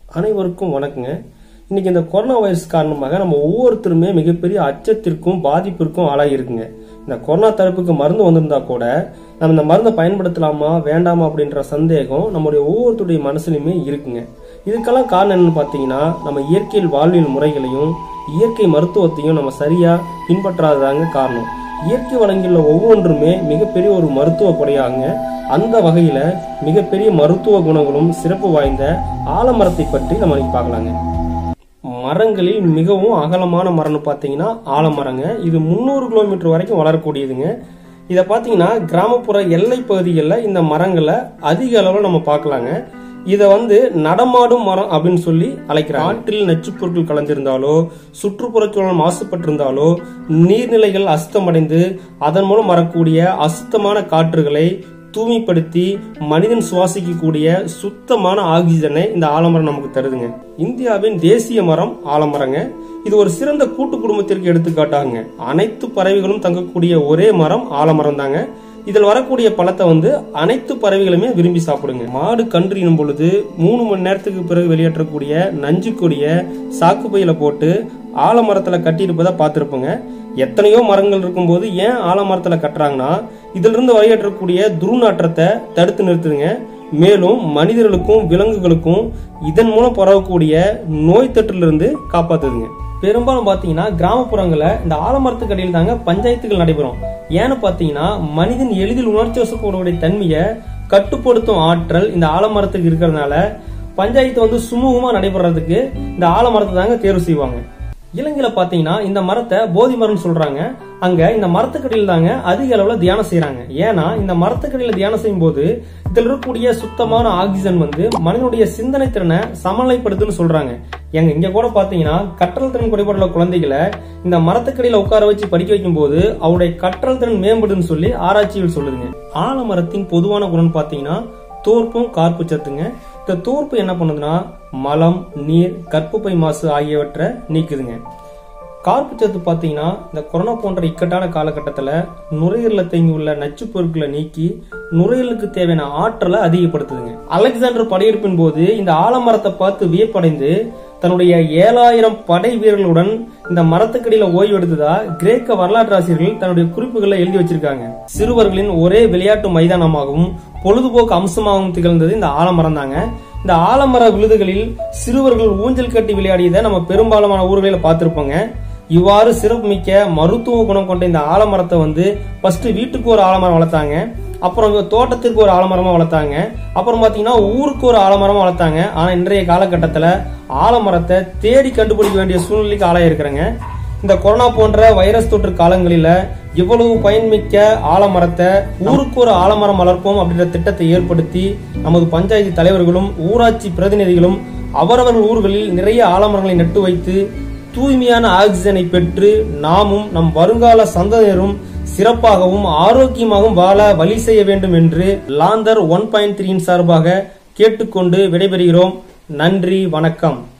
அனைவருக்கும் வணக்கங்க இன்னைக்கு இந்த கொரோனா வைரஸ் காரணமாக நம்ம ஒவ்வொருத்தருமே மிகப்பெரிய அச்சத்திற்கும் பாதிப்பிற்கும் ஆளாகி இருக்குங்க இந்த கொரோனா தடுப்புக்கு மருந்து வந்திருந்தா கூட நம்ம இந்த மருந்தை பயன்படுத்தலாமா வேண்டாமா அப்படின்ற சந்தேகம் நம்முடைய ஒவ்வொருத்தருடைய மனசுலையுமே இருக்குங்க இதுக்கெல்லாம் காரணம் என்னன்னு பார்த்தீங்கன்னா நம்ம இயற்கையில் வாழ்வியல் முறைகளையும் இயற்கை மருத்துவத்தையும் நம்ம சரியா பின்பற்றாததாங்க காரணம் இயற்கை வளங்களில் ஒவ்வொன்றுமே மிகப்பெரிய ஒரு மருத்துவ கொடையாங்க அந்த வகையில மிகப்பெரிய மருத்துவ குணங்களும் சிறப்பு வாய்ந்த ஆலமரத்தை பற்றி நம்ம இன்னைக்கு பார்க்கலாங்க மரங்களில் மிகவும் அகலமான மரம்னு பார்த்தீங்கன்னா ஆலமரங்க இது முந்நூறு கிலோமீட்டர் வரைக்கும் வளரக்கூடியதுங்க இதை பார்த்தீங்கன்னா கிராமப்புற எல்லை பகுதிகளில் இந்த மரங்களை அதிக அளவில் நம்ம பார்க்கலாங்க இதை வந்து நடமாடும் மரம் அப்படின்னு சொல்லி அழைக்கிறாங்க காற்றில் நச்சுப் பொருட்கள் கலந்திருந்தாலோ சுற்றுப்புறச் சூழல் மாசுபட்டிருந்தாலோ நீர்நிலைகள் அசுத்தமடைந்து அதன் மூலம் வரக்கூடிய அசுத்தமான காற்றுகளை தூய்மைப்படுத்தி மனிதன் சுவாசிக்கக்கூடிய சுத்தமான ஆக்சிஜனை இந்த ஆலமரம் நமக்கு தருதுங்க இந்தியாவின் தேசிய மரம் ஆலமரங்க இது ஒரு சிறந்த கூட்டு குடும்பத்திற்கு எடுத்துக்காட்டாங்க அனைத்து பறவைகளும் தங்கக்கூடிய ஒரே மரம் ஆலமரம் தாங்க இதில் வரக்கூடிய பழத்தை வந்து அனைத்து பறவைகளுமே விரும்பி சாப்பிடுங்க மாடு கன்று இனும் பொழுது மூணு மணி நேரத்துக்கு பிறகு வெளியேற்றக்கூடிய நஞ்சு கொடிய சாக்கு பையில போட்டு ஆலமரத்துல கட்டியிருப்பதை பார்த்துருப்போங்க எத்தனையோ மரங்கள் இருக்கும்போது ஏன் ஆலமரத்துல கட்டுறாங்கன்னா இதுல இருந்து வெளியேற்றக்கூடிய துர்நாற்றத்தை தடுத்து நிறுத்துதுங்க மேலும் மனிதர்களுக்கும் விலங்குகளுக்கும் இதன் மூலம் பரவக்கூடிய நோய் தொற்றிலிருந்து காப்பாத்துதுங்க பெரும்பாலும் பாத்தீங்கன்னா கிராமப்புறங்களில் இந்த ஆலமரத்துக்கு அடியில் தாங்க பஞ்சாயத்துகள் நடைபெறும் ஏன்னு பாத்தீங்கன்னா மனிதன் எளிதில் உணர்ச்சி வசப்படக்கூடிய தன்மையை கட்டுப்படுத்தும் ஆற்றல் இந்த ஆலமரத்துக்கு இருக்கிறதுனால பஞ்சாயத்து வந்து சுமூகமா நடைபெறதுக்கு இந்த ஆலமரத்தை தாங்க தேர்வு செய்வாங்க இலங்கையில பாத்தீங்கன்னா இந்த மரத்தை போதி மரம்னு சொல்றாங்க அங்க இந்த மரத்துக்கடியில் தாங்க அதிக அளவுல தியானம் செய்யறாங்க ஏன்னா இந்த மரத்துக்கடியில தியானம் செய்யும் போது இதில் இருக்கக்கூடிய சுத்தமான ஆக்சிஜன் வந்து மனிதனுடைய சிந்தனை திறனை சமநிலைப்படுத்துன்னு சொல்றாங்க எங்க இங்க கூட பாத்தீங்கன்னா கற்றல் திறன் குறைபாடுள்ள குழந்தைகளை இந்த மரத்துக்கடியில உட்கார வச்சு படிக்க வைக்கும் போது அவருடைய கற்றல் திறன் மேம்படுன்னு சொல்லி ஆராய்ச்சிகள் சொல்லுதுங்க ஆலமரத்தின் பொதுவான குணம் பாத்தீங்கன்னா தோற்பும் கார்ப்பு சத்துங்க இந்த தோற்பு என்ன பண்ணுதுன்னா மலம் நீர் கற்புப்பை மாசு ஆகியவற்றை நீக்குதுங்க கார்ப்பு சத்து பார்த்தீங்கன்னா இந்த கொரோனா போன்ற இக்கட்டான காலகட்டத்தில் நுரையீரலில் தேங்கி உள்ள நச்சுப் பொருட்களை நீக்கி நுரையீரலுக்கு தேவையான ஆற்றலை அதிகப்படுத்துதுங்க அலெக்சாண்டர் படையெடுப்பின் போது இந்த ஆலமரத்தை பார்த்து வியப்படைந்து தன்னுடைய ஏழாயிரம் படை வீரர்களுடன் இந்த மரத்துக்கடியில ஓய்வு எடுத்ததா கிரேக்க வரலாற்று ஆசிரியர்கள் தன்னுடைய குறிப்புகளை எழுதி வச்சிருக்காங்க சிறுவர்களின் ஒரே விளையாட்டு மைதானமாகவும் பொழுதுபோக்கு அம்சமாகவும் திகழ்ந்தது இந்த ஆலமரம் தாங்க இந்த ஆலமர விழுதுகளில் சிறுவர்கள் ஊஞ்சல் கட்டி விளையாடியதை நம்ம பெரும்பாலான ஊர்களில் பார்த்திருப்போங்க இவ்வாறு சிறப்புமிக்க மருத்துவ குணம் கொண்ட இந்த ஆலமரத்தை வந்து ஃபர்ஸ்ட் வீட்டுக்கு ஒரு ஆலமரம் வளர்த்தாங்க அப்புறம் தோட்டத்திற்கு ஒரு ஆலமரமா வளர்த்தாங்க அப்புறம் பாத்தீங்கன்னா ஊருக்கு ஒரு ஆலமரமா வளர்த்தாங்க ஆனா இன்றைய காலகட்டத்துல ஆலமரத்தை தேடி கண்டுபிடிக்க வேண்டிய சூழ்நிலைக்கு ஆளாயிருக்கிறேங்க இந்த கொரோனா போன்ற வைரஸ் தொற்று காலங்களில இவ்வளவு பயன்மிக்க ஆலமரத்தை ஊருக்கு ஒரு ஆலமரம் வளர்ப்போம் அப்படின்ற திட்டத்தை ஏற்படுத்தி நமது பஞ்சாயத்து தலைவர்களும் ஊராட்சி பிரதிநிதிகளும் அவரவர் ஊர்களில் நிறைய ஆலமரங்களை நட்டு வைத்து தூய்மையான ஆக்சிஜனை பெற்று நாமும் நம் வருங்கால சந்ததியரும் சிறப்பாகவும் ஆரோக்கியமாகவும் வாழ வழி செய்ய வேண்டும் என்று லாந்தர் ஒன் பாயிண்ட் த்ரீயின் சார்பாக கேட்டுக்கொண்டு விடைபெறுகிறோம் நன்றி வணக்கம்